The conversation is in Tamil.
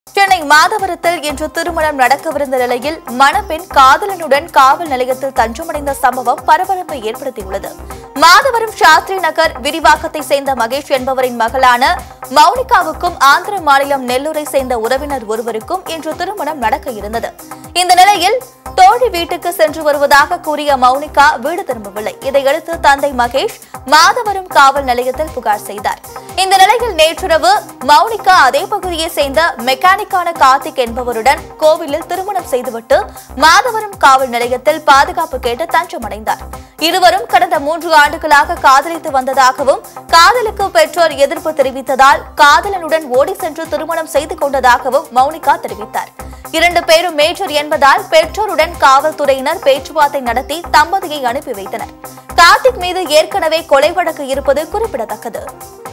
சென்னை மாதவரத்தில் இன்று திருமணம் நடக்கவிருந்த நிலையில் மணப்பெண் காதலனுடன் காவல் நிலையத்தில் தஞ்சமடைந்த சம்பவம் பரபரப்பை ஏற்படுத்தியுள்ளது மாதவரம் சாஸ்திரி நகர் விரிவாக்கத்தை சேர்ந்த மகேஷ் என்பவரின் மகளான மௌனிகாவுக்கும் ஆந்திர மாநிலம் நெல்லூரை சேர்ந்த உறவினர் ஒருவருக்கும் இன்று திருமணம் நடக்க இருந்தது இந்த நிலையில் தோழி வீட்டுக்கு சென்று வருவதாக கூறிய மௌனிகா வீடு திரும்பவில்லை இதையடுத்து தந்தை மகேஷ் மாதவரம் காவல் நிலையத்தில் புகார் செய்தார் இந்த நிலையில் நேற்றிரவு மௌனிகா அதே பகுதியை சேர்ந்த மெக்கானிக்கான கார்த்திக் என்பவருடன் கோவிலில் திருமணம் செய்துவிட்டு மாதவரம் காவல் நிலையத்தில் பாதுகாப்பு கேட்டு தஞ்சமடைந்தார் இருவரும் கடந்த மூன்று ஆண்டுகளாக காதலித்து வந்ததாகவும் காதலுக்கு பெற்றோர் எதிர்ப்பு தெரிவித்ததால் காதலனுடன் ஓடி சென்று திருமணம் செய்து கொண்டதாகவும் மௌனிகா தெரிவித்தார் இரண்டு பேரும் மேஜர் என்பதால் பெற்றோருடன் காவல்துறையினர் பேச்சுவார்த்தை நடத்தி தம்பதியை அனுப்பி வைத்தனர் கார்த்திக் மீது ஏற்கனவே கொலை வழக்கு இருப்பது குறிப்பிடத்தக்கது